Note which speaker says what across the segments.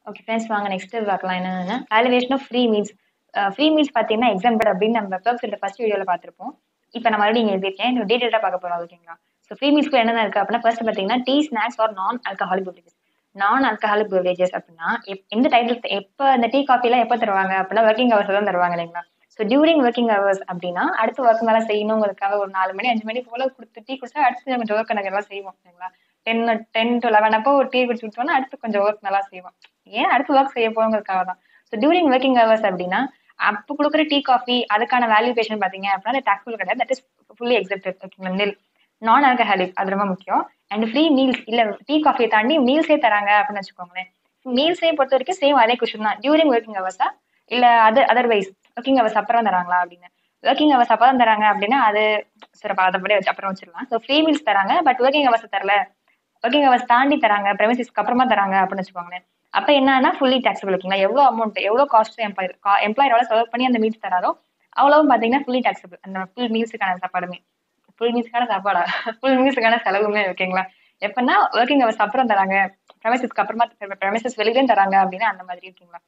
Speaker 1: okay friends வாங்க next பார்க்கலாம் என்னன்னா valuation of free meals free meals பார்த்தீங்கன்னா எக்ஸாம்பிள் அப்படின்னு நம்ம வெப்சைட்ல ஃபர்ஸ்ட் வீடியோவில் பார்த்துருப்போம் இப்போ நான் மறுபடியும் இங்கே எழுதியிருக்கேன் இன்னும் டீட்டெயிலாக பார்க்க போகிறோம் ஓகேங்களா ஸோ ஃப்ரீ மீல்ஸ்க்கு என்னென்ன இருக்குது அப்படின்னா ஃபர்ஸ்ட் பார்த்தீங்கன்னா tea snacks or non alcoholic beverages non alcoholic beverages அப்படின்னா எப் எந்த டைட்டில் எப்போ இந்த டீ காஃபிலாம் எப்போ தருவாங்க அப்படின்னா ஒர்க்கிங் ஹவர்ஸ் தான் தருவாங்க இல்லைங்களா ஸோ டியூரிங் ஒர்க்கிங் ஹவர்ஸ் அப்படின்னா அடுத்து ஒர்க் நல்லா செய்யணுங்கிறதுக்காக ஒரு நாலு மணி அஞ்சு மணி போல கொடுத்து டீ குடிச்சா அடுத்து கொஞ்சம் ஒர்க் எனக்கு எல்லாம் செய்வோம் சரிங்களா டென் டென் டு லெவன் அப்போ ஒரு டீ குடிச்சு விட்டோம்னா அடுத்து கொஞ்சம் ஒர்க் நல்லா செய்வோம் ஏன் அடுத்து ஒர்க் செய்ய போகிறதுக்காக தான் ஸோ டியூரிங் ஒர்க்கிங் ஹவர்ஸ் அப்படின்னா அப்போ கொடுக்குற டீ காஃபி அதுக்கான வேல்யூபேஷன் பார்த்தீங்க அப்படின்னா அது டாக்ஸிபிள் கிடையாது தட் இஸ் ஃபுல்லி எக்ஸப்டட் ஓகேங்களா நெல் நான் ஆல்கஹாலிக் அது ரொம்ப முக்கியம் அண்ட் ஃப்ரீ மீல்ஸ் இல்லை டீ காஃபியை தாண்டி மீல்ஸே தராங்க அப்படின்னு வச்சுக்கோங்களேன் மீல்ஸே பொறுத்த வரைக்கும் சேம் அதே கொஷின் தான் டியூரிங் ஒர்க்கிங் ஹவர்ஸா இல்லை அது அதர்வைஸ் ஒர்க்கிங் ஹவர்ஸ் அப்புறம் தராங்களா அப்படின்னு ஒர்க்கிங் ஹவர்ஸ் அப்போ தான் தராங்க அப்படின்னா அது சரி அதை படி வச்சு அப்புறம் வச்சிடலாம் ஸோ ஃப்ரீ மீல்ஸ் தராங்க பட் ஒர்க்கிங் ஹவர்ஸ் தரல ஒர்க்கிங் ஹவர்ஸ் தாண்டி தராங்க ப்ரெமிசிஸ்க்கு அப்புறமா தராங்க அப்படின்னு வச்சுக்கோங்களேன் அப்போ என்னன்னா ஃபுல்லி டாக்ஸபிள் ஓகேங்களா எவ்வளோ அமௌண்ட் எவ்வளோ காஸ்ட் எம்ப்ளாயர் எம்ப்ளாயரோட செலவு பண்ணி அந்த மீல்ஸ் தராரோ அவ்வளவும் பார்த்தீங்கன்னா ஃபுல்லி டாக்ஸபிள் அந்த ஃபுல் மீல்ஸுக்கான சாப்பாடுமே ஃபுல் மீல்ஸுக்கான சாப்பாடா ஃபுல் மீல்ஸுக்கான செலவுமே ஓகேங்களா எப்படின்னா ஒர்க்கிங் ஹவர்ஸ் அப்புறம் தராங்க ப்ரெமிசஸ்க்கு அப்புறமா ப்ரெமிசஸ் வெளியிலேயும் தராங்க அப்படின்னா அந்த மாதிரி ஓகேங்களா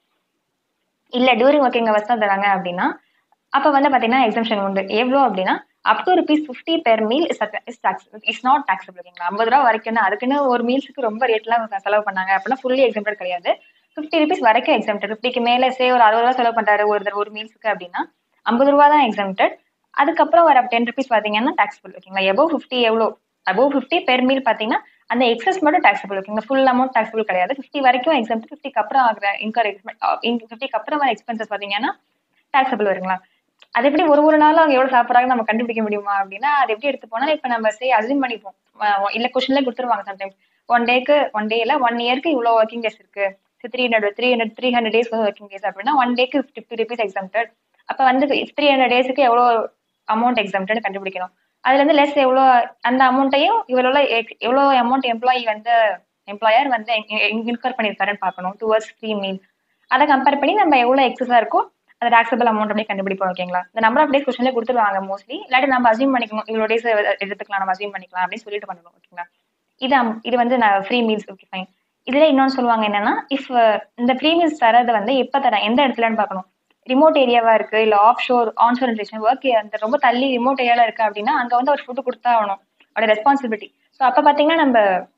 Speaker 1: இல்ல டியூரிங் ஒர்க்கிங் ஹவர்ஸ் தான் தராங்க அப்படின்னா அப்ப வந்து பாத்தீங்கன்னா எக்ஸம்ஷன் உண்டு எவ்வளோ அப்படின்னா up to rupees fifty per meal is is tax is not taxable ஓகேங்களா ஐம்பது ரூபா வரைக்கும் தான் அதுக்குன்னு ஒரு மீல்ஸுக்கு ரொம்ப ரேட்லாம் செலவு பண்ணாங்க அப்படின்னா ஃபுல்லி எக்ஸம்டட் கிடையாது ஃபிஃப்டி ருபீஸ் வரைக்கும் எக்ஸம்டட் ஃபிஃப்டிக்கு மேலே சே ஒரு அறுபது ரூபா செலவு பண்றாரு ஒரு ஒரு மீல்ஸுக்கு அப்படின்னா ஐம்பது ரூபா தான் எக்ஸம்டட் அதுக்கப்புறம் வர டென் ருபீஸ் பார்த்தீங்கன்னா டாக்ஸபிள் ஓகேங்களா எபோவ் ஃபிஃப்டி எவ்வளோ அபோவ் ஃபிஃப்டி பெர் மீல் பார்த்தீங்கன்னா அந்த எக்ஸஸ் மட்டும் டாக்ஸபிள் ஓகேங்களா ஃபுல் அமௌண்ட் டாக்ஸபிள் கிடையாது ஃபிஃப்டி வரைக்கும் எக்ஸாம் ஃபிஃப்டிக்கு அப்புறம் ஆகிற இன்கர் ஃபிஃப்டிக்கு அப்புறம் வர எக்ஸ்பென்சஸ் பார்த்தீங்கன்னா டாக்ஸபிள் வருங்களா அது எப்படி ஒரு ஒரு நாளும் அவங்க எவ்வளோ சாப்பிட்றாங்க நம்ம கண்டுபிடிக்க முடியுமா அப்படின்னா அது எப்படி எடுத்து போனால் இப்போ நம்ம சே அசியூம் பண்ணிப்போம் இல்லை கொஸ்டின்ல கொடுத்துருவாங்க சம்டைம்ஸ் ஒன் டேக்கு ஒன் டேல ஒன் இயர்க்கு இவ்வளோ ஒர்க்கிங் டேஸ் இருக்கு three hundred three hundred three hundred days வந்து ஒர்க்கிங் டேஸ் அப்படின்னா ஒன் டேக்கு ஃபிஃப்டி ருபீஸ் எக்ஸாம்டட் அப்போ வந்து த்ரீ ஹண்ட்ரட் டேஸுக்கு எவ்வளோ அமௌண்ட் எக்ஸாம்டட் கண்டுபிடிக்கணும் அதுல இருந்து லெஸ் எவ்வளோ அந்த அமௌண்ட்டையும் இவ்வளோ எவ்வளோ அமௌண்ட் எம்ப்ளாயி வந்து எம்ப்ளாயர் வந்து இன்கர் பண்ணியிருக்காருன்னு பார்க்கணும் டுவர்ட்ஸ் ஃப்ரீ மீல் அதை கம்பேர் பண்ணி நம்ம எவ்வளோ எக்ஸஸாக இருக்கோ அது டாக்ஸபிள் அமௌண்ட் அப்படியே கண்டுபிடிப்போம் ஓகேங்களா இந்த நம்பர் ஆஃப் டேஸ் கொஸ்டின்ல கொடுத்துருவாங்க மோஸ்ட்லி இல்லாட்டி நம்ம அசியூம் பண்ணிக்கணும் இவ்வளோ டேஸ் எடுத்துக்கலாம் நம்ம அசியூம் பண்ணிக்கலாம் அப்படின்னு சொல்லிட்டு பண்ணணும் ஓகேங்களா இது இது வந்து நான் ஃப்ரீ மீல்ஸ் ஓகே ஃபைன் இதுல இன்னொன்று சொல்லுவாங்க என்னன்னா இஃப் இந்த ஃப்ரீ மீல்ஸ் தரது வந்து எப்போ தரேன் எந்த இடத்துலன்னு பார்க்கணும் ரிமோட் ஏரியாவா இருக்கு இல்ல offshore onshore work அந்த ரொம்ப தள்ளி ரிமோட் ஏரியால இருக்கு அப்படின்னா அங்க வந்து அவர் ஃபுட்டு கொடுத்தா ஆகணும் அவரோட ரெஸ்பான்சிபிலிட்டி ஸோ அப்ப பாத்தீங்கன்னா நம்ம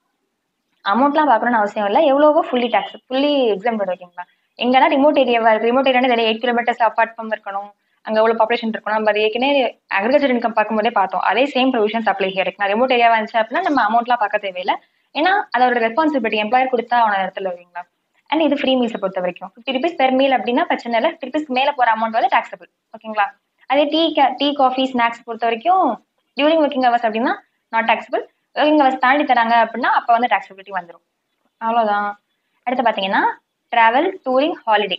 Speaker 1: அமௌண்ட்லாம் பார்க்கணும்னு அவசியம் இல்லை எவ்வளவோ ஃபுல்லி டேக்ஸ் ஃபுல்லி எக்ஸாம் ஓகேங்களா எங்கன்னா ரிமோட் ஏரியாவா இருக்கு remote area eight kilometres apart from இருக்கணும் அங்க எவ்வளவு பாப்புலேஷன் இருக்கணும் நம்ம அது ஏற்கனவே அக்ரிகல்ச்சர் இன்கம் பார்க்கும்போதே பார்த்தோம் அதே same provisions apply here non remote ஏரியாவா இருந்துச்சு அப்படின்னா நம்ம அமௌண்ட்லாம் பார்க்க தேவையில்லை ஏன்னா அதோட ரெஸ்பான்சிபிலிட்டி எம்ப்ளாயர் கொடுத்தா அவன இடத்துல வருவீங்களா அண்ட் இது ஃப்ரீ மீல்ஸை பொறுத்த வரைக்கும் ஃபிஃப்டி ருபீஸ் பெர் மீல் அப்படின்னா பிரச்சனை இல்லை ஃபிஃப்டி ருபீஸ் மேலே போகிற அமௌண்ட் வந்து டாக்ஸபிள் ஓகேங்களா அதே டீ டீ காஃபி ஸ்நாக்ஸ் பொறுத்த வரைக்கும் டியூரிங் ஒர்க்கிங் ஹவர்ஸ் அப்படின்னா நாட் டாக்ஸபிள் ஒர்க்கிங் ஹவர்ஸ் தாண்டி தராங்க அப்படின்னா அப்போ வந்து டாக்ஸபிலிட்டி வந்துடும் அவ்வளோதான் அடுத்து பார்த்தீங்கன்னா travel touring holiday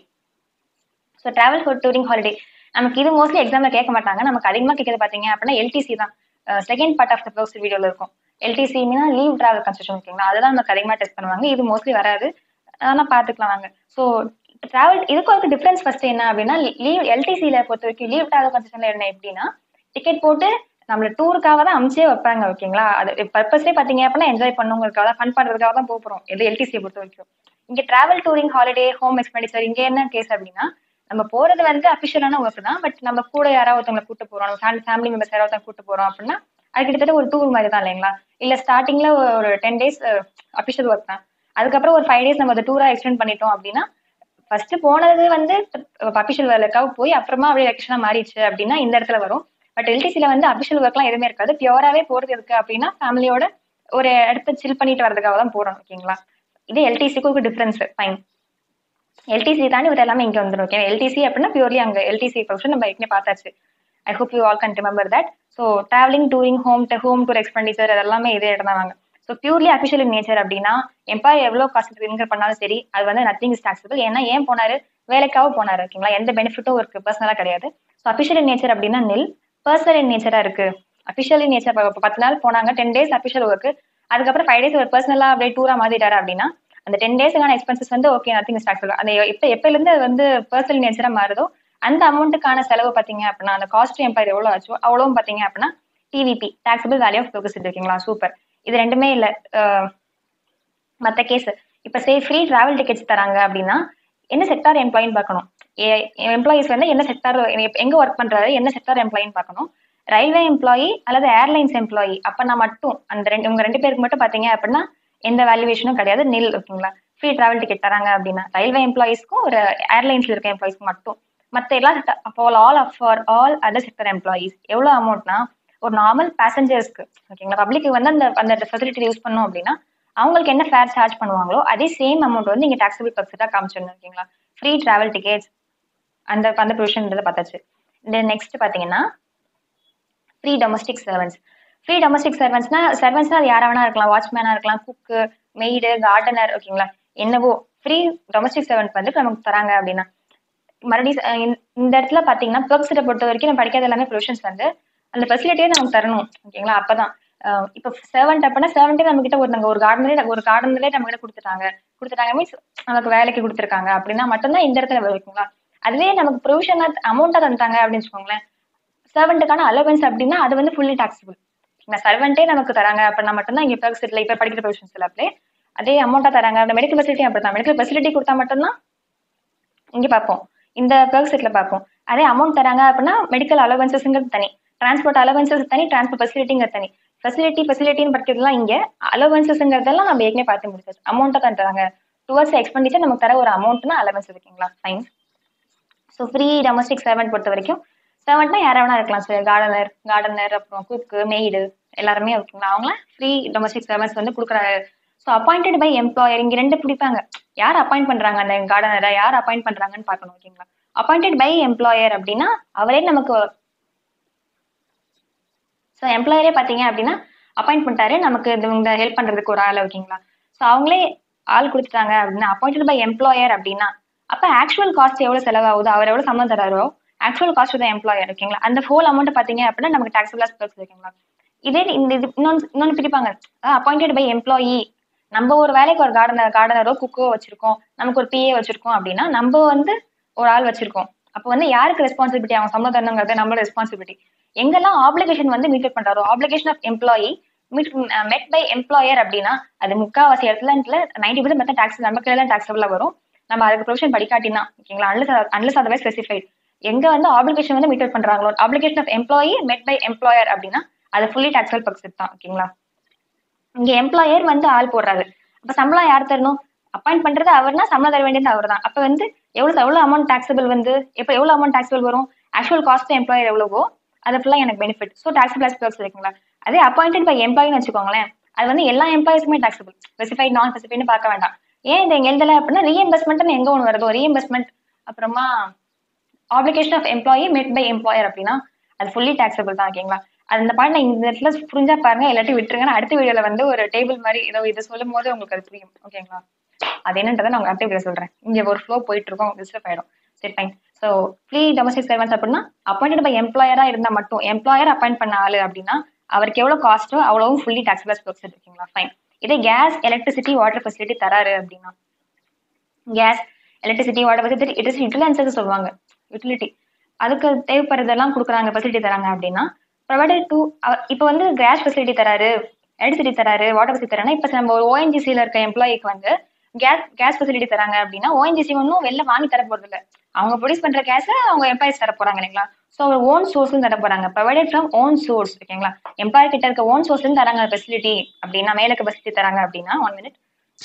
Speaker 1: so travel for touring holiday நமக்கு இது மோஸ்ட்லி எக்ஸாமில் கேட்க மாட்டாங்க நமக்கு அதிகமாக கேட்கறது பார்த்தீங்க அப்படின்னா எல்டிசி தான் second part of the blouse வீடியோவில் இருக்கும் எல்டிசினா லீவ் ட்ராவல் கன்ஸ்ட்ரக்ஷன் ஓகேங்களா அதெல்லாம் நமக்கு அதிகமாக டெஸ்ட் பண்ணுவாங்க இது மோஸ்ட்லி வராது ஆனால் பார்த்துக்கலாம் நாங்கள் ஸோ ட்ராவல் இதுக்கு ஒரு டிஃப்ரென்ஸ் ஃபர்ஸ்ட் என்ன அப்படின்னா லீவ் எல்டிசியில் பொறுத்த வரைக்கும் லீவ் ட்ராவல் கன்செஷனில் என்ன எப்படின்னா டிக்கெட் போட்டு நம்மள டூருக்காக தான் அமிச்சே வைப்பாங்க ஓகேங்களா அது பர்பஸே பார்த்தீங்க அப்படின்னா என்ஜாய் பண்ணுங்கிறதுக்காக தான் ஃபன் பண்ணுறதுக்காக தான் போகிறோம் எது எல்டிசியை பொறுத்த வரைக்கும் இங்கே travel touring holiday home expenditure இங்கே என்ன கேஸ் அப்படின்னா நம்ம போறது வந்து அஃபிஷியலான ஒர்க் தான் பட் நம்ம கூட யாராவது ஒருத்தவங்களை கூட்டு போறோம் நம்ம ஃபேமிலி மெம்பர்ஸ் யாராவது ஒருத்தவங்க கூட்டு போறோம் அப்படின்னா அது கிட்டத்தட்ட ஒரு டூர் மாதிரி தான் இல்லைங்களா இல்ல ஸ்டார்டிங்ல ஒரு டென் டேஸ் அஃபிஷியல் ஒர்க் தான் அதுக்கப்புறம் ஒரு ஃபைவ் டேஸ் நம்ம அதை டூரா எக்ஸ்டெண்ட் பண்ணிட்டோம் அப்படின்னா ஃபர்ஸ்ட் போனது வந்து அஃபிஷியல் வேலைக்காக போய் அப்புறமா அப்படியே எலெக்ஷனா மாறிடுச்சு அப்படின்னா இந்த இடத்துல வரும் பட் எல்டிசில வந்து அஃபிஷியல் ஒர்க்லாம் எதுவுமே இருக்காது பியூராவே போறது இருக்கு அப்படின்னா ஃபேமிலியோட ஒரு இடத்த சில் பண்ணிட்டு வரதுக்காக தான் போறோம் ஓகேங்களா இது எல்டிசிக்கு டிஃபரன்ஸ் ஃபைன் எல்டிசி தாண்டி இது எல்லாமே இங்கே வந்துடும் ஓகே எல்டிசி அப்படின்னா பியூர்லி அங்கே எல்டிசி ப்ரொஃபஷன் நம்ம ஏற்கனவே பார்த்தாச்சு I hope you all can remember that so travelling touring home home tour expenditure அதெல்லாமே இதே இடம் தான் வாங்க so purely official in nature அப்படின்னா எம்ப்ளாய் எவ்வளோ காஸ்ட் இன்கர் பண்ணாலும் சரி அது வந்து நத்திங் இஸ் டாக்ஸபிள் ஏன்னா ஏன் போனாரு வேலைக்காக போனாரு ஓகேங்களா எந்த பெனிஃபிட்டும் இருக்கு பர்சனலாக கிடையாது ஸோ அஃபிஷியல் இன் நேச்சர் அப்படின்னா நில் பர்சனல் இன் நேச்சராக இருக்கு அஃபிஷியல் இன் நேச்சர் பத்து நாள் போனாங்க டென் டேஸ் அஃபிஷியல் ஒர்க்கு அதுக்கப்புறம் ஃபைவ் டேஸ் ஒரு பர்சனலாக அப்படியே டூராக மாறிட்டாரு அப்படின்னா அந்த டென் டேஸுக்கான எக்ஸ்பென்சஸ் வந்து ஓகே நத்திங் இஸ் டாக்ஸபிள் அந்த எப்போ எப்போலேருந்து அது வந்து பர்சனல் நேச்சராக மாறுதோ அந்த அமௌண்ட்டுக்கான செலவு பார்த்தீங்க அப்படின்னா அந்த காஸ்ட் எம்ப்ளாயர் எவ்வளோ ஆச்சோ அவ்வளோவும் பார்த்தீங்க அப்படின்னா TVP taxable value of focus இருக்குங்களா சூப்பர் இது ரெண்டுமே இல்லை மற்ற கேஸ் இப்போ சே ஃப்ரீ டிராவல் டிக்கெட்ஸ் தராங்க அப்படின்னா என்ன செக்டார் எம்ப்ளாயின்னு பார்க்கணும் எம்ப்ளாயிஸ் வந்து என்ன செக்டார் எங்க ஒர்க் பண்றாரு என்ன செக்டார் எம்ப்ளாயின்னு பார்க்கணும் ரயில்வே எம்ப்ளாயி அல்லது ஏர்லைன்ஸ் எம்ப்ளாயி அப்பனா மட்டும் அந்த ரெண்டு உங்க ரெண்டு பேருக்கு மட்டும் பாத்தீங்க அப்படின்னா எந்த வேல்யூவேஷனும் கிடையாது நில் ஓகேங்களா ஃப்ரீ டிராவல் டிக்கெட் தராங்க அப்படின்னா ரயில்வே எம்ப்ளாயிஸ்க்கும் ஒரு ஏர்லைன்ஸ்ல இருக்க எம்ப்ளாயிஸ்க்கு மட்டும் மற்ற எல்லா செக்டர் அப்போ all of for all other sector employees எவ்வளோ அமௌண்ட்னா ஒரு நார்மல் பேசஞ்சர்ஸ்க்கு ஓகேங்களா பப்ளிக்கு வந்து அந்த அந்த ஃபெசிலிட்டி யூஸ் பண்ணோம் அப்படின்னா அவங்களுக்கு என்ன ஃபேர் சார்ஜ் பண்ணுவாங்களோ அதே சேம் அமௌண்ட் வந்து இங்கே டாக்ஸபிள் பர்செட்டாக காமிச்சிடணும் ஓகேங்களா ஃப்ரீ டிராவல் டிக்கெட்ஸ் அந்த அந்த ப்ரொவிஷன்ன்றதை பார்த்தாச்சு தென் நெக்ஸ்ட் பார்த்தீங்கன்னா free domestic servants free domestic servants சர்வன்ஸ்னா அது யாரா வேணா இருக்கலாம் வாட்ச்மேனா இருக்கலாம் குக்கு மெய்டு கார்டனர் ஓகேங்களா என்னவோ ஃப்ரீ டொமஸ்டிக் சர்வன்ட் வந்து நமக்கு தராங்க அப்படின்னா மறுபடியும் அஹ் இந்த- இந்த இடத்துல பார்த்தீங்கன்னா பெர்க்ஸிட்ட பொறுத்த வரைக்கும் நம்ம படிக்காத எல்லாமே ப்ரொவிஷன்ஸ் வந்து அந்த ஃபெசிலிட்டியே நமக்கு தரணும் ஓகேங்களா அப்பதான் அஹ் இப்போ சர்வெண்ட் அப்படின்னா சர்வெண்ட்டே நம்ம கிட்ட ஒருத்தங்க ஒரு கார்டனரே ஒரு கார்டனரே நம்ம கிட்ட கொடுத்துட்டாங்க கொடுத்துட்டாங்க மீன்ஸ் நமக்கு வேலைக்கு கொடுத்துருக்காங்க அப்படின்னா மட்டும்தான் இந்த இடத்துல இருக்குங்களா அதுவே நமக்கு ப்ரொவிஷனா அமௌண்ட்டா தந்துட்டாங்க அப்படின்னு வச்சுக்கோங்களேன் சர்வெண்ட்டுக்கான அலவன்ஸ் அப்படின்னா அது வந்து ஃபுல்லி டாக்ஸபிள் இந்த சர்வெண்ட்டே நமக்கு தராங்க அப்படின்னா மட்டும்தான் இங்கே பெர்க்ஸ் இல்லை இப்போ படிக்கிற ப்ரொவிஷன்ஸ் எல்லாமே அதே அமௌண்ட்டா தராங்க அந்த மெடிக்கல் ஃபெசிலிட்டி அப்படிதான் மெடிக்கல் ஃபெசிலிட்டி கொடுத்தா மட்டும்தான் இங்க பார்ப்போம் இந்த பெர்க் செட்ல பார்ப்போம் அதே அமௌண்ட் தராங்க அப்படின்னா மெடிக்கல் அலவன்சஸ்ங்கிறது தனி டிரான்ஸ்போர்ட் அலவன்சஸ் தனி டிரான்ஸ்போர்ட் ஃபெசிலிட்டிங்கிறது தனி ஃபெசிலிட்டி ஃபெசிலிட்டின்னு படிக்கிறதுலாம் இங்க அலவன்சஸ்ங்கிறதெல்லாம் நம்ம ஏற்கனவே பார்த்து முடிச்சாச்சு அமௌண்ட்டை தான் தராங்க டுவர்ட்ஸ் எக்ஸ்பெண்டிச்சர் நமக்கு தர ஒரு அமௌண்ட்னா அலவன்ஸ் இருக்குங்களா fine so free domestic servant பொறுத்த வரைக்கும் சர்வெண்ட்னா யாரா வேணா இருக்கலாம் சார் கார்டனர் கார்டனர் அப்புறம் குக்கு மெய்டு எல்லாருமே இருக்குங்களா அவங்களாம் ஃப்ரீ டொமஸ்டிக் சர்வன்ஸ் வந்து கொடுக்குறாங்க ஸோ அப்பாயிண்டட் பை எம்ப்ளாயர் இங்க ரெண்டு பிடிப்பாங்க யார் அப்பாயிண்ட் பண்றாங்க அந்த கார்டனரை யார் அப்பாயிண்ட் பண்றாங்கன்னு பார்க்கணும் ஓகேங்களா அப்பாயிண்டட் பை எம்ப்ளாயர் அப்படின்னா அவரே நமக்கு ஸோ எம்ப்ளாயரே பார்த்தீங்க அப்படின்னா அப்பாயிண்ட் பண்ணிட்டாரு நமக்கு இது இந்த ஹெல்ப் பண்றதுக்கு ஒரு ஆள் ஓகேங்களா ஸோ அவங்களே ஆள் கொடுத்துட்டாங்க அப்படின்னா அப்பாயிண்டட் பை எம்ப்ளாயர் அப்படின்னா அப்போ ஆக்சுவல் காஸ்ட் எவ்வளோ செலவாகுது அவர் எவ்வளோ சம்பளம் தராரோ ஆக்சுவல் காஸ்ட் தான் எம்ப்ளாயர் ஓகேங்களா அந்த ஹோல் அமௌண்ட் பார்த்தீங்க அப்படின்னா நமக்கு டாக்ஸபிளாக ஸ்பெக்ஸ் ஓகேங்களா இதே இந்த இது இன்னொன்று இன்னொன்று பிரிப்பாங்க அப்பாயிண்டட் பை எம்ப்ளாயி நம்ம ஒரு வேலைக்கு ஒரு கார்டனர் கார்டனரோ குக்கோ வச்சிருக்கோம் நமக்கு ஒரு பிஏ வச்சிருக்கோம் அப்படின்னா நம்ம வந்து ஒரு ஆள் வச்சிருக்கோம் அப்போ வந்து யாருக்கு ரெஸ்பான்சிபிலிட்டி அவங்க சம்பளம் தரணுங்கிறது நம்மளோட ரெஸ்பான்சிபிலிட்டி எங்கெல்லாம் ஆப்ளிகேஷன் வந்து மீட் பண்றாரோ application of employee meet met by employer அப்படின்னா அது முக்காவாசி இடத்துல நைன்டி பர்சன்ட் மற்ற டாக்ஸ் நமக்கு எல்லாம் டாக்ஸபிளா வரும் நம்ம அதுக்கு ப்ரொவிஷன் படிக்காட்டினா ஓகேங்களா அன்லஸ் அன்லஸ் அதர்வைஸ் ஸ்பெசிஃபைட் எங்க வந்து ஆப்ளிகேஷன் வந்து மீட் பண்றாங்களோ application of employee met by employer அப்படின்னா அது ஃபுல்லி டாக்ஸபிள் பர்செட் தான் ஓகேங்களா இங்க எம்ப்ளாயர் வந்து ஆள் போடுறாரு அப்ப சம்பளம் யார் தரணும் அப்பாயிண்ட் பண்றது அவர்னா சம்பளம் தர வேண்டியது அவர் தான் அப்ப வந்து எவ்வளவு எவ்வளவு அமௌண்ட் டாக்ஸபிள் வந்து எப்ப எவ்வளவு அமௌண்ட் டாக்ஸபிள் வரும் ஆக்சுவல் காஸ்ட் எம்ப்ளாயர் எவ்வளவோ அது ஃபுல்லா எனக்கு பெனிஃபிட் ஸோ டாக்ஸபிள் ஆஸ்பெக்ட்ஸ் இருக்குங்களா அதே அப்பாயிண்டட் பை எம்ப்ளாயின்னு வச்சுக்கோங்களேன் அது வந்து எல்லா எம்ப்ளாயிஸுமே டாக்ஸபிள் ஸ்பெசிஃபைட் நான் ஸ்பெசிஃபைட்னு பார்க்க வேண்டாம் ஏன் இதை எங்க எழுதல அப்படின்னா ரீஎம்பர்ஸ்மெண்ட் எங்க ஒன்று வருதோ ரீஎம்பர்ஸ்மெண்ட் அப்புறமா application of employee met by employer அப்படின்னா அது ஃபுல்லி டாக்ஸபிள் தான் ஓகேங்களா அது இந்த பாயிண்ட் இந்த இடத்துல புரிஞ்சா பாருங்க எல்லாத்தையும் விட்டுருங்க நான் அடுத்த வீடியோல வந்து ஒரு டேபிள் மாதிரி ஏதோ இதை சொல்லும் போது உங்களுக்கு அது புரியும் ஓகேங்களா அது என்னன்றதை நான் உங்களுக்கு அடுத்த வீடியோ சொல்றேன் இங்க ஒரு ஃப்ளோ போயிட்டு இருக்கும் டிஸ்டர்ப் ஆயிடும் சரி fine so free domestic servants அப்படின்னா அப்பாயிண்டட் பை எம்ப்ளாயரா இருந்தா மட்டும் எம்ப்ளாயர் அப்பாயிண்ட் பண்ண ஆளு அப்படின்னா அவருக்கு எவ்வளவு காஸ்ட்டோ அவ்வளவும் ஃபுல்லி டாக்ஸபிள் ஸ்பெக்ஸ் இருக்கீங்களா ஃபைன் இதே கேஸ் எலக்ட்ரிசிட்டி வாட்டர் ஃபெசிலிட்டி தராரு அப்படின்னா gas electricity water facility it is utilities சொல்லுவாங்க யூட்டிலிட்டி அதுக்கு தேவைப்படுறதெல்லாம் கொடுக்குறாங்க ஃபெசிலிட்டி தராங்க அப்படின்னா ப்ரொவைடட் டு இப்போ வந்து கேஸ் ஃபெசிலிட்டி தராரு எலக்ட்ரிசிட்டி தராரு வாட்டர் ஃபெசிலிட்டி தரானா இப்போ நம்ம ஒரு ஓஎன்ஜிசியில் இருக்க எம்ப்ளாயிக்கு வந்து கேஸ் கேஸ் ஃபெசிலிட்டி தராங்க அப்படின்னா ஓஎன்ஜிசி ஒன்றும் வெளில வாங்கி தர போறது இல்ல அவங்க ப்ரொடியூஸ் பண்ற கேஸை அவங்க எம்ப்ளாயிஸ் தர போறாங்க இல்லைங்களா ஸோ அவங்க ஓன் சோர்ஸ்னு தர போறாங்க ப்ரொவைடட் ஃப்ரம் ஓன் சோர்ஸ் ஓகேங்களா எம்ப்ளாயர் கிட்ட இருக்க ஓன் சோர்ஸ்னு தராங்க ஃபெசிலிட்டி அப்படின்னா மேலுக்கு ஃபெசிலிட்டி தராங்க அப்படின்னா one minute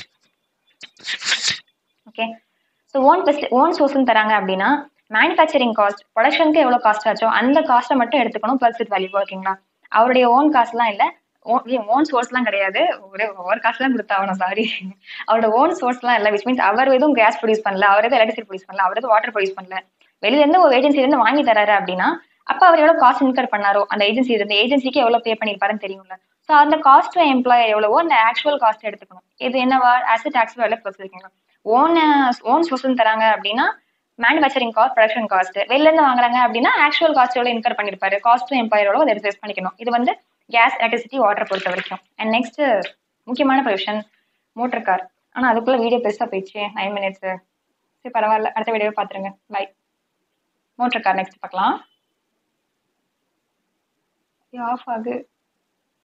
Speaker 1: okay so own facility own சோர்ஸ்னு தராங்க அப்படின்னா மேனுஃபேக்சரிங் காஸ்ட் ப்ரொடக்ஷனுக்கு எவ்வளோ காஸ்ட் ஆச்சோ அந்த காஸ்ட்டை மட்டும் எடுத்துக்கணும் பர்சிட் வேல்யூ ஓகேங்களா அவருடைய ஓன் காஸ்ட்லாம் இல்லை ஓன் சோர்ஸ்லாம் கிடையாது ஒரே ஒவ்வொரு காசுலாம் கொடுத்தாகணும் சாரி அவரோட ஓன் சோர்ஸ்லாம் இல்லை விச் மீன்ஸ் அவர் எதுவும் கேஸ் ப்ரொடியூஸ் பண்ணல அவர் எதுவும் எலக்ட்ரிசிட்டி ப்ரொடியூஸ் பண்ணல அவர் எதுவும் வாட்டர் ப்ரொடியூஸ் பண்ணல வெளியில இருந்து ஒரு ஏஜென்சில இருந்து வாங்கி தராரு அப்படின்னா அப்ப அவர் எவ்வளவு காஸ்ட் இன்கர் பண்ணாரோ அந்த ஏஜென்சி இருந்து ஏஜென்சிக்கு எவ்வளவு பே பண்ணிருப்பாருன்னு தெரியும்ல ஸோ அந்த காஸ்ட் எம்ப்ளாயர் எவ்வளவோ அந்த ஆக்சுவல் காஸ்ட் எடுத்துக்கணும் இது என்னவா ஆஸ் டாக்ஸ் வேலை ப்ளஸ் இருக்கீங்க ஓன் ஓன் சோர்ஸ் தராங்க அப்படின்னா மேனுஃபேக்சரிங் காஸ்ட் ப்ரொடக்ஷன் காஸ்ட் வெளில இருந்து வாங்குறாங்க அப்படின்னா ஆக்சுவல் காஸ்ட் எவ்வளவு இன்கர் பண்ணிருப்பாரு காஸ்ட் எம்ப்ளாயர் எவ்வளோ அதை ரிசர்ச் பண்ணிக்கணும் இது வந்து கேஸ் எலக்ட்ரிசிட்டி வாட்டர் பொறுத்த வரைக்கும் அண்ட் நெக்ஸ்ட் முக்கியமான ப்ரொவிஷன் மோட்டர் கார் ஆனா அதுக்குள்ள வீடியோ பெருசா போயிடுச்சு நைன் மினிட்ஸ் சரி பரவாயில்ல அடுத்த வீடியோ பாத்துருங்க பை மோட்டர் கார் நெக்ஸ்ட் பார்க்கலாம் ஆஃப் ஆகு